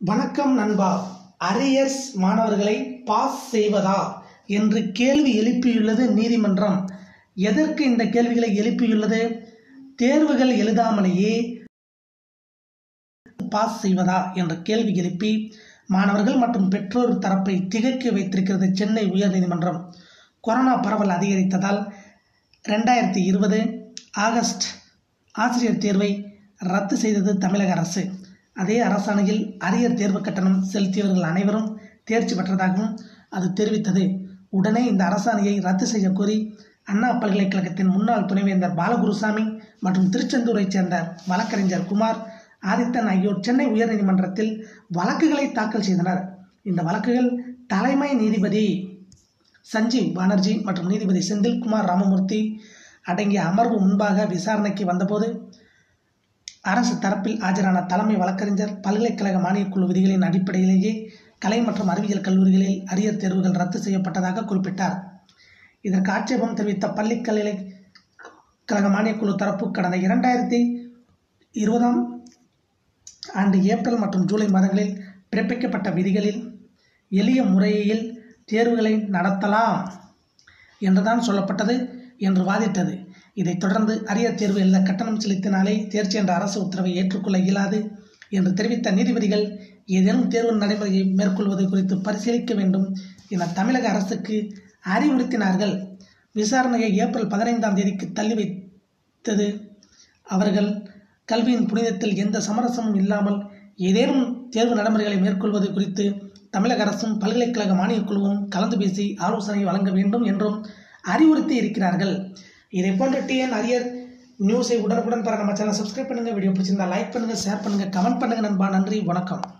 வணக்கம் நண்பா அரியர்ஸ் மாணவர்களை பாஸ் செய்வதா என்று கேள்வி எழுப்பியுள்ளது நீதிமன்றம் எதற்கு இந்த கேள்விகளை எழுப்பியுள்ளது தேர்வுகள் எழுதாமலேயே பாஸ் செய்வதா என்ற கேள்வி எழுப்பி மாணவர்கள் மற்றும் பெற்றோர் தரப்பை திகைக்க வைத்திருக்கிறது சென்னை உயர்நீதிமன்றம் கொரோனா பரவல் அதிகரித்ததால் ரெண்டாயிரத்தி இருபது ஆகஸ்ட் ஆசிரியர் தேர்வை ரத்து செய்தது தமிழக அரசு அதே அரசாணையில் அரியர் தேர்வு கட்டணம் செலுத்தியவர்கள் அனைவரும் தேர்ச்சி பெற்றதாகவும் அது தெரிவித்தது உடனே இந்த அரசாணையை ரத்து செய்ய கோரி அண்ணா பல்கலைக்கழகத்தின் முன்னாள் துணைவேந்தர் பாலகுருசாமி மற்றும் திருச்செந்தூரைச் சேர்ந்த வழக்கறிஞர் குமார் ஆதித்தன் ஆகியோர் சென்னை உயர்நீதிமன்றத்தில் வழக்குகளை தாக்கல் செய்தனர் இந்த வழக்குகள் தலைமை நீதிபதி சஞ்சீவ் பானர்ஜி மற்றும் நீதிபதி செந்தில்குமார் ராமமூர்த்தி அடங்கிய அமர்வு முன்பாக விசாரணைக்கு வந்தபோது அரசு தரப்பில் ஆஜரான தலைமை வழக்கறிஞர் பல்கலைக்கழக மானியக்குழு விதிகளின் அடிப்படையிலேயே கலை மற்றும் அறிவியல் கல்லூரிகளில் அரியர் தேர்வுகள் ரத்து செய்யப்பட்டதாக குறிப்பிட்டார் இதற்கு ஆட்சேபம் தெரிவித்த பள்ளிக்கல்விக்கழக மானியக்குழு தரப்பு கடந்த இரண்டாயிரத்தி இருபதாம் ஆண்டு ஏப்ரல் மற்றும் ஜூலை மாதங்களில் பிறப்பிக்கப்பட்ட விதிகளில் எளிய முறையில் தேர்வுகளை நடத்தலாம் என்றுதான் சொல்லப்பட்டது என்று வாதிட்டது இதைத் தொடர்ந்து அரியர் தேர்வு எழுத கட்டணம் செலுத்தினாலே தேர்ச்சி என்ற அரசு உத்தரவை ஏற்றுக்கொள்ள இயலாது என்று தெரிவித்த நீதிபதிகள் ஏதேனும் தேர்வு நடைமுறையை மேற்கொள்வது குறித்து பரிசீலிக்க வேண்டும் என தமிழக அரசுக்கு அறிவுறுத்தினார்கள் விசாரணையை ஏப்ரல் பதினைந்தாம் தேதிக்கு தள்ளி வைத்தது அவர்கள் கல்வியின் புனிதத்தில் எந்த சமரசமும் இல்லாமல் ஏதேனும் தேர்வு நடைமுறைகளை மேற்கொள்வது குறித்து தமிழக அரசும் பல்கலைக்கழக மானியக் குழுவும் கலந்து பேசி ஆலோசனை வழங்க வேண்டும் என்றும் அறிவுறுத்தி இருக்கிறார்கள் இதை போன்ற டிஎன் அரியர் நியூஸை உடனுக்குடன் பெற நம்ம சேனல் சப்ஸ்கிரைப் பண்ணுங்கள் வீடியோ பிடிச்சிருந்தா லைக் பண்ணுங்கள் ஷேர் பண்ணுங்கள் கமெண்ட் பண்ணுங்கள் நண்பா நன்றி வணக்கம்